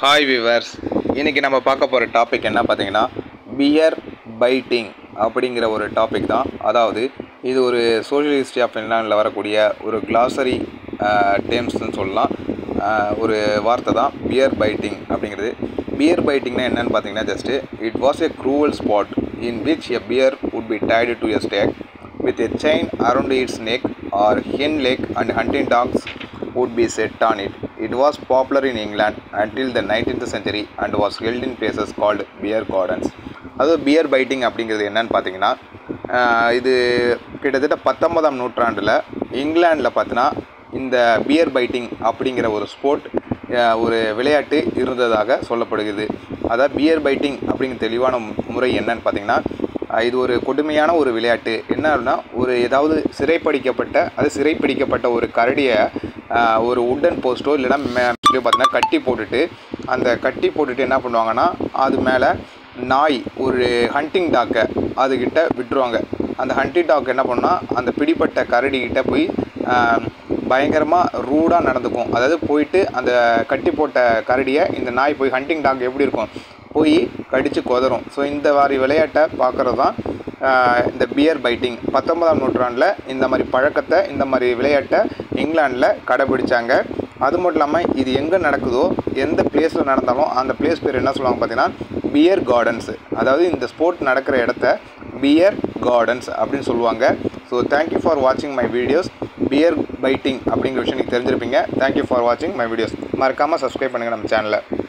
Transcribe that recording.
Hi viewers இன்றைக்கி நம்ம பார்க்க போகிற டாபிக் என்ன பார்த்தீங்கன்னா பியர் பைட்டிங் அப்படிங்கிற ஒரு டாபிக் தான் அதாவது இது ஒரு சோஷியல் ஹிஸ்ட்ரி ஆஃப் ஃபின்லாண்டில் வரக்கூடிய ஒரு கிளாசரி டேம்ஸ்னு சொல்லலாம் ஆஹ் ஒரு வார்த்தை தான் பியர் பைட்டிங் அப்படிங்கிறது பியர் பைட்டிங்னா என்னன்னு பார்த்தீங்கன்னா just it was a cruel sport in which a bear would be tied to a stake with a chain around its neck or hen leg and hunting dogs would be set on it. It was popular in England until the 19th century and was held in places called beer gardens. அது bear baiting அப்படிங்கிறது என்னன்னு பார்த்தீங்கன்னா ஆஹ் இது கிட்டத்தட்ட பத்தொன்பதாம் நூற்றாண்டில் இங்கிலாண்டில் பார்த்தீங்கன்னா இந்த பியர் பைட்டிங் அப்படிங்கிற ஒரு ஸ்போர்ட் ஒரு விளையாட்டு இருந்ததாக சொல்லப்படுகிறது அதாவது பியர் பைட்டிங் அப்படிங்கிற தெளிவான முறை என்னன்னு பார்த்தீங்கன்னா அஹ் இது ஒரு கொடுமையான ஒரு விளையாட்டு என்ன அப்படின்னா ஒரு ஏதாவது சிறைப்பிடிக்கப்பட்ட அது சிறைப்பிடிக்கப்பட்ட ஒரு கரடியை அஹ், ஒரு உட்டன் போஸ்ட்டோ இல்லைன்னா மே பார்த்தீங்கன்னா கட்டி போட்டுட்டு அந்த கட்டி போட்டுட்டு என்ன பண்ணுவாங்கன்னா அது மேலே நாய் ஒரு ஹண்டிங் டாக்கை அதுக்கிட்ட விட்டுருவாங்க அந்த ஹண்டிங் டாக் என்ன பண்ணால் அந்த பிடிப்பட்ட கரடிக்கிட்ட போய் பயங்கரமாக ரூடாக நடந்துக்கும் அதாவது போயிட்டு அந்த கட்டி போட்ட கரடியை இந்த நாய் போய் ஹண்டிங் டாக் எப்படி இருக்கும் போய் கடித்து கொதறும் ஸோ இந்த மாதிரி விளையாட்டை பார்க்குறது தான் ஆஹ், இந்த பியர் பைட்டிங் பத்தொன்பதாம் நூற்றாண்டில் இந்த மாதிரி பழக்கத்தை இந்த மாதிரி விளையாட்டை இங்கிலாண்டில் கடைபிடிச்சாங்க அது மட்டும் இல்லாமல் இது எங்கே நடக்குதோ எந்த பிளேஸில் நடந்தாலும் அந்த பிளேஸ் பேர் என்ன சொல்லுவாங்க பார்த்தீங்கன்னா பியர் கார்டன்ஸ் அதாவது இந்த ஸ்போர்ட் நடக்கிற இடத்த பியர் கார்டன்ஸ் அப்படின்னு சொல்லுவாங்க ஸோ தேங்க்யூ ஃபார் வாட்சிங் மை வீடியோஸ் பியர் பைட்டிங் அப்படிங்கிற விஷயம் நீங்கள் தெரிஞ்சிருப்பீங்க தேங்க்யூ ஃபார் வாட்சிங் மை வீடியோஸ் மறக்காமல் சப்ஸ்கிரைப் பண்ணுங்கள் நம்ம சேனலை